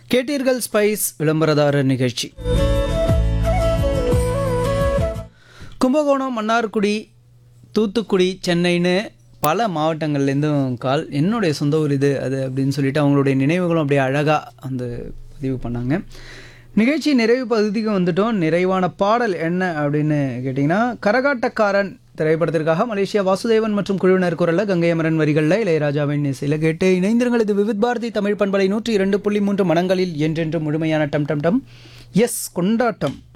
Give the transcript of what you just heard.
கேட்டீர்கள் ஸ்பைஸ் விளம்பரதாரர் நிகழ்ச்சி கும்பகோணம் மன்னார்குடி தூத்துக்குடி சென்னைன்னு பல மாவட்டங்கள்லேருந்தும் கால் என்னுடைய சொந்த ஊர் இது அது அப்படின்னு சொல்லிட்டு அவங்களுடைய நினைவுகளும் அப்படியே அழகாக அந்த பதிவு பண்ணாங்க நிகழ்ச்சி நிறைவு பகுதிக்கு வந்துட்டோம் நிறைவான பாடல் என்ன அப்படின்னு கேட்டிங்கன்னா கரகாட்டக்காரன் திரைப்படத்திற்காக மலேசியா வாசுதேவன் மற்றும் குழுவினர் குரல்ல கங்கை அமரன் வரிகளில் இளையராஜாவின் இசையில் கேட்டு இணைந்திருங்கள் இது விவித் பாரதி தமிழ் பண்பலை நூற்றி இரண்டு புள்ளி மூன்று மனங்களில் என்றென்று முழுமையான டம் டம் டம் எஸ் கொண்டாட்டம்